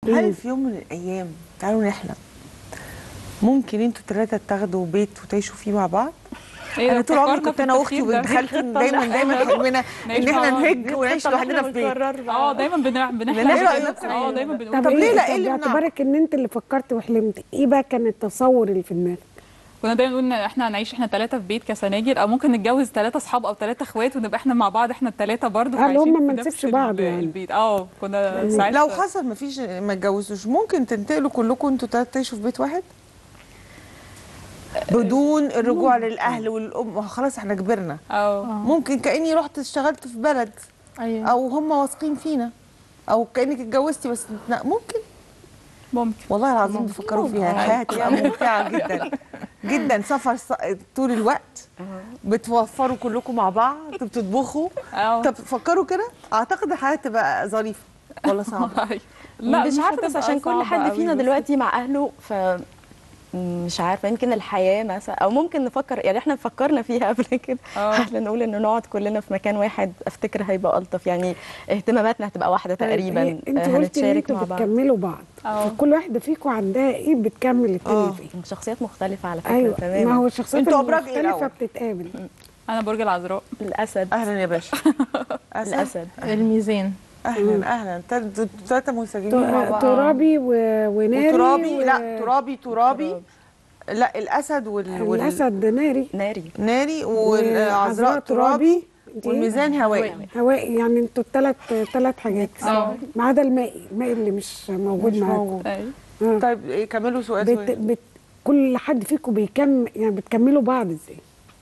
هل في يوم من الايام تعالوا نحلم ممكن انتوا ثلاثه تاخدوا بيت وتعيشوا فيه مع بعض ايه انا ده، طول عمري فكرنا كنت في انا واختي التفكير ده. وبنت خالتي دايما دايما حلمنا نعيش ان مع احنا بعض. نهج ونعيش لوحدنا في بيت اه دايما بنع- بنحلم إيه كده. رأيك؟ اه دايما بنقول طب كده. ليه لا؟ طب إيه اللي منعك؟ باعتبارك ان انت اللي فكرت وحلمت ايه بقى كان التصور اللي في دماغك كنا دايما نقول ان احنا هنعيش احنا ثلاثه في بيت كسناجر او ممكن نتجوز ثلاثه اصحاب او ثلاثه اخوات ونبقى احنا مع بعض احنا الثلاثه برضه آه، اللي هم عايشين ما في نفس نسيبش بعض ال- يعني. البيت اه كنا ساعات لو حصل ما فيش ما اتجوزتوش ممكن تنتقلوا كلكم انتوا ثلاثه تعيشوا في بيت واحد بدون الرجوع للاهل والام ما هو خلاص احنا كبرنا اه ممكن كاني رحت اشتغلت في بلد ايوه او هم واثقين فينا او كانك اتجوزتي بس لا، ممكن ممكن والله العظيم بيفكروا فيها الحياه هتبقى ممتعه جدا جدا سفر ص- طول الوقت بتوفروا كلكم مع بعض بتطبخوا اه طب فكروا كده اعتقد الحياه تبقى ظريفه ولا صعبه لا مش عارفه بس هتبقى عشان كل صعبة حد قوي فينا بس- دلوقتي مع اهله ف مش عارفه يمكن الحياه مثلا او ممكن نفكر يعني احنا فكرنا فيها قبل كده اه. احنا نقول انه نقعد كلنا في مكان واحد افتكر هيبقى الطف يعني اهتماماتنا هتبقى واحده تقريبا طيب، انت آه، قلتي ان هنتشارك انتوا مع بعض بتكملوا بعض اه. فكل واحده فيكم عندها ايه بتكمل التانية اه. فيه شخصيات مختلفه على فكره ايوه تماما ما هو الشخصيات انتوا أبراج ايه المختلفه الأول؟ بتتقابل انا برج العذراء الاسد اهلا يا باشا أسد. الاسد الميزان اهلا اهلا تل- ثلاثه منسجمين مع ت- بعض ترابي و... وناري وترابي و... لا ترابي ترابي لا الاسد وال... وال... الاسد ناري ناري ناري والعذراء ترابي انت ايه؟ والميزان هوائي هوائي يعني انتوا الثلاث ثلاث حاجات اه. ما عدا المائي المائي اللي مش موجود مش معاكم موجود أيوة. آه. طيب إيه، كملوا سؤال بت... سؤال بت... كل حد فيكم بيكم يعني بتكملوا بعض ازاي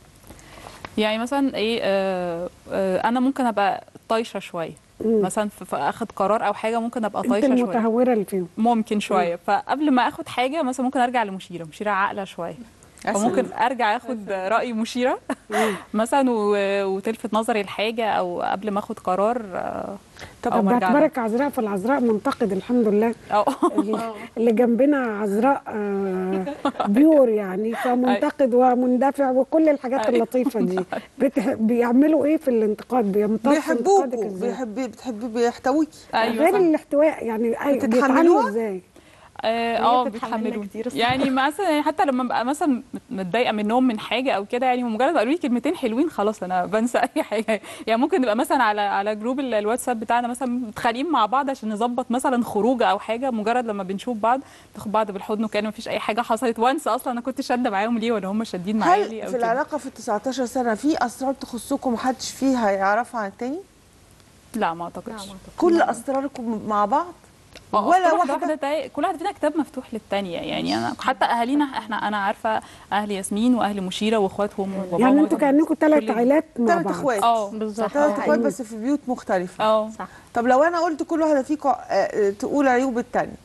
يعني مثلا ايه آه آه انا ممكن ابقى طايشه شويه مثلا في في اخد قرار او حاجه ممكن ابقى انت طايشه شويه المتهوره اللي فيهم ممكن شويه فقبل ما اخد حاجه مثلا ممكن ارجع لمشيره مشيره عاقله شويه أسد. فممكن ارجع اخد راي مشيره مثلا و- وتلفت نظري لحاجه او قبل ما اخد قرار آه، طب أو ما أرجع لها. باعتبارك عذراء فالعذراء منتقد الحمد لله أو اللي- اللي جنبنا عذراء آه، بيور يعني فمنتقد ومندفع وكل الحاجات أيوة. اللطيفه دي بتح... بيعملوا ايه في الانتقاد بيمتصوا انتقادك بيحبوكوا ازاي بيحب بتحبي بيحتويكي ايوه غير صح. الاحتواء يعني أي- بتتحملوها؟ بيتعاملوا ازاي اه آه، بتتحملنا بيتحملوا كتير الصراحة. يعني مثلا يعني حتى لما ببقى مثلا مت- متضايقه منهم من حاجه او كده يعني مجرد ما قالوا لي كلمتين حلوين خلاص انا بنسى اي حاجه يعني ممكن نبقى مثلا على على جروب ال- الواتساب بتاعنا مثلا متخانقين مع بعض عشان نظبط مثلا خروجه او حاجه مجرد لما بنشوف بعض ناخد بعض بالحضن وكان مفيش اي حاجه حصلت وانسى اصلا انا كنت شاده معاهم ليه ولا هم شادين معايا ليه هل او في كده العلاقه في ال 19 سنه في اسرار تخصكم محدش فيها يعرفها عن التاني لا ما اعتقدش كل اسراركم مع بعض آه، ولا كل واحدة؟ واحده تا- كل واحده فينا كتاب مفتوح للتانيه يعني انا حتى اهالينا احنا انا عارفه اهل ياسمين واهل مشيره واخواتهم وباباهم يعني انتوا كانكم ثلاث كل- عائلات مع ثلاث بعض اخوات اه بالظبط ثلاث آه. اخوات بس في بيوت مختلفه اه صح طب لو انا قلت كل واحده فيكم آه، تقول عيوب التانية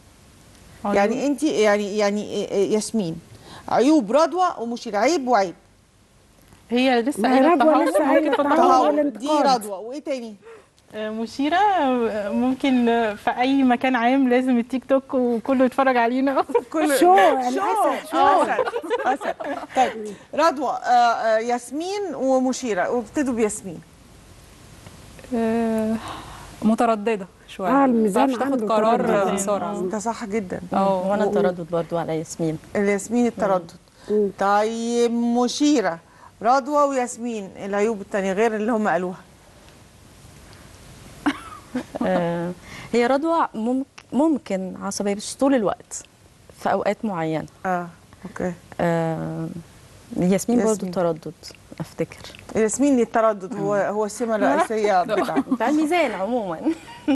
يعني انت يعني يعني آه، آه، ياسمين عيوب رضوى ومشير عيب وعيب هي لسه ما هي قايله رضوى التهور لسه ممكن قايلة تتطور. التهور. تهور دي والانتقاد. رضوى وايه تاني آه، مشيرة آه، ممكن آه، في أي مكان عام لازم التيك توك وكله يتفرج علينا كل شو يعني شو أسد، شو. اسد اسد طيب رضوى آه، آه، ياسمين ومشيره وابتدوا بياسمين آه، متردده شويه آه، الميزان ما بعرفش عنده تاخد قرار تردد. بسرعه انت صح جدا اه وانا التردد برضو على ياسمين الياسمين التردد مم. طيب مشيره رضوى وياسمين العيوب التانية غير اللي هم قالوها آه، هي رضوى ممكن ممكن عصبيه بس طول الوقت في اوقات معينه اه اوكي آه، ياسمين برضو ياسمين. تردد افتكر ياسمين التردد هو هو السمه الرئيسيه بتاعته بتاع الميزان عموما